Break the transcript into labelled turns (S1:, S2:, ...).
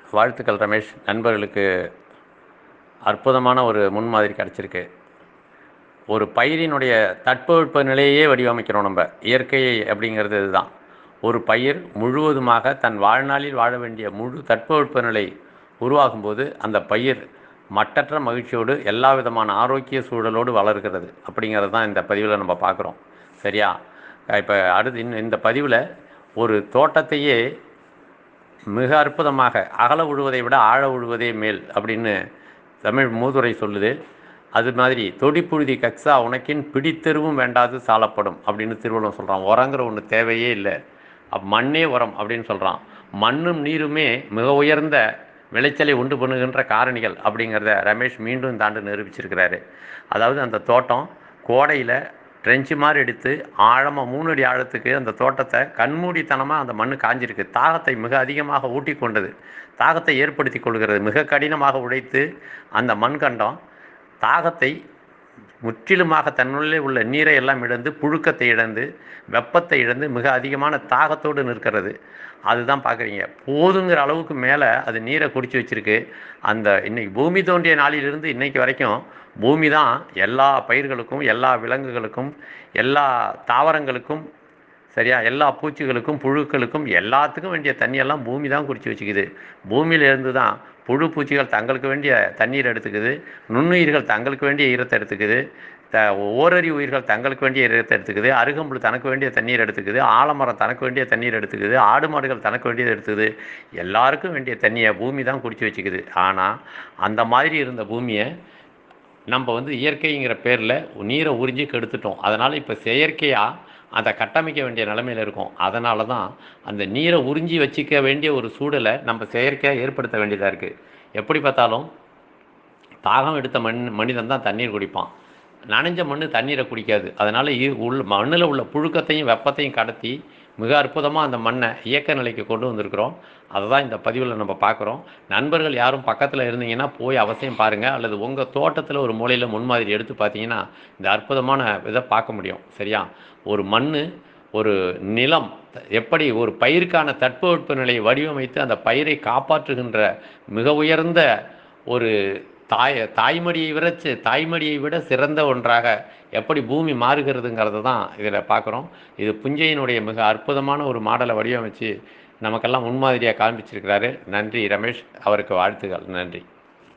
S1: வாழ்த்துக்கள் ரமேஷ் நண்பர்களுக்கு அற்புதமான ஒரு முன்மாதிரி கிடச்சிருக்கு ஒரு பயிரினுடைய தட்பவெட்ப நிலையே வடிவமைக்கிறோம் நம்ம இயற்கையை அப்படிங்கிறது இதுதான் ஒரு பயிர் முழுவதுமாக தன் வாழ்நாளில் வாழ வேண்டிய முழு தட்பவெட்ப நிலை உருவாகும்போது அந்த பயிர் மட்டற்ற மகிழ்ச்சியோடு எல்லா விதமான ஆரோக்கிய சூழலோடு வளர்கிறது அப்படிங்கிறது தான் இந்த பதிவில் நம்ம பார்க்குறோம் சரியா இப்போ அடுத்து இன்னும் இந்த பதிவில் ஒரு தோட்டத்தையே மிக அற்புதமாக அகல உழுவதை விட ஆழ உழுவதே மேல் அப்படின்னு தமிழ் மூதுரை சொல்லுது அது மாதிரி தொடிப்புழுதி கக்ஸா உனக்கின் பிடித்தெருவும் வேண்டாது சாலப்படும் அப்படின்னு திருவள்ளுவர் சொல்கிறான் உரங்கிற ஒன்று தேவையே இல்லை அப் மண்ணே உரம் அப்படின்னு சொல்கிறான் மண்ணும் நீருமே மிக உயர்ந்த விளைச்சலை உண்டு பண்ணுகின்ற காரணிகள் அப்படிங்கிறத ரமேஷ் மீண்டும் இந்த ஆண்டு நிரூபிச்சிருக்கிறாரு அதாவது அந்த தோட்டம் கோடையில் ட்ரெஞ்சு மாதிரி எடுத்து ஆழமாக மூணு அடி ஆழத்துக்கு அந்த தோட்டத்தை கண்மூடித்தனமாக அந்த மண் காஞ்சிருக்கு தாகத்தை மிக அதிகமாக ஊட்டி கொண்டது தாகத்தை ஏற்படுத்தி கொள்கிறது மிக கடினமாக உழைத்து அந்த மண்கண்டம் தாகத்தை முற்றிலுமாக தன்னுள்ளே உள்ள நீரை எல்லாம் இழந்து புழுக்கத்தை இழந்து வெப்பத்தை இழந்து மிக அதிகமான தாகத்தோடு நிற்கிறது அதுதான் பார்க்குறீங்க போதுங்கிற அளவுக்கு மேலே அது நீரை குடிச்சு வச்சிருக்கு அந்த இன்னைக்கு பூமி தோன்றிய நாளிலிருந்து இன்னைக்கு வரைக்கும் பூமி தான் எல்லா பயிர்களுக்கும் எல்லா விலங்குகளுக்கும் எல்லா தாவரங்களுக்கும் சரியா எல்லா பூச்சிகளுக்கும் புழுக்களுக்கும் எல்லாத்துக்கும் வேண்டிய தண்ணியெல்லாம் பூமி தான் குடிச்சு வச்சுக்குது பூமியிலேருந்து தான் புழு பூச்சிகள் தங்களுக்கு வேண்டிய தண்ணீர் எடுத்துக்குது நுண்ணுயிர்கள் தங்களுக்கு வேண்டிய ஈரத்தை எடுத்துக்குது த ஓரறி உயிர்கள் தங்களுக்கு வேண்டிய ஈரத்தை எடுத்துக்குது அருகம்புல் தனக்கு வேண்டிய தண்ணீர் எடுத்துக்குது ஆலமரம் தனக்கு வேண்டிய தண்ணீர் எடுத்துக்குது ஆடு மாடுகள் தனக்கு வேண்டியது எடுத்துக்குது எல்லாருக்கும் வேண்டிய தண்ணியை பூமி தான் குடிச்சு வச்சுக்குது ஆனால் அந்த மாதிரி இருந்த பூமியை நம்ம வந்து இயற்கைங்கிற பேரில் நீரை உறிஞ்சி கெடுத்துட்டோம் அதனால் இப்போ செயற்கையாக அதை கட்டமைக்க வேண்டிய நிலமையில் இருக்கும் அதனால தான் அந்த நீரை உறிஞ்சி வச்சிக்க வேண்டிய ஒரு சூழலை நம்ம செயற்கையாக ஏற்படுத்த வேண்டியதாக இருக்குது எப்படி பார்த்தாலும் தாகம் எடுத்த மண் மனிதன் தான் தண்ணீர் குடிப்பான் நனைஞ்ச மண் தண்ணீரை குடிக்காது அதனால் உள் மண்ணில் உள்ள புழுக்கத்தையும் வெப்பத்தையும் கடத்தி மிக அற்புதமாக அந்த மண்ணை இயக்க நிலைக்கு கொண்டு வந்திருக்கிறோம் அதை தான் இந்த பதிவில் நம்ம பார்க்குறோம் நண்பர்கள் யாரும் பக்கத்தில் இருந்தீங்கன்னா போய் அவசியம் பாருங்கள் அல்லது உங்கள் தோட்டத்தில் ஒரு மூலையில் முன்மாதிரி எடுத்து பார்த்தீங்கன்னா இந்த அற்புதமான இதை பார்க்க முடியும் சரியா ஒரு மண் ஒரு நிலம் எப்படி ஒரு பயிருக்கான தட்பவெட்ப நிலையை வடிவமைத்து அந்த பயிரை காப்பாற்றுகின்ற மிக உயர்ந்த ஒரு தாய் தாய்மடியை விட சி- தாய்மடியை விட சிறந்த ஒன்றாக எப்படி பூமி மாறுகிறதுங்கிறத தான் இதில் பார்க்குறோம் இது புஞ்சையினுடைய மிக அற்புதமான ஒரு மாடலை வடிவமைச்சு நமக்கெல்லாம் முன்மாதிரியாக காண்பிச்சிருக்கிறாரு நன்றி ரமேஷ் அவருக்கு வாழ்த்துக்கள் நன்றி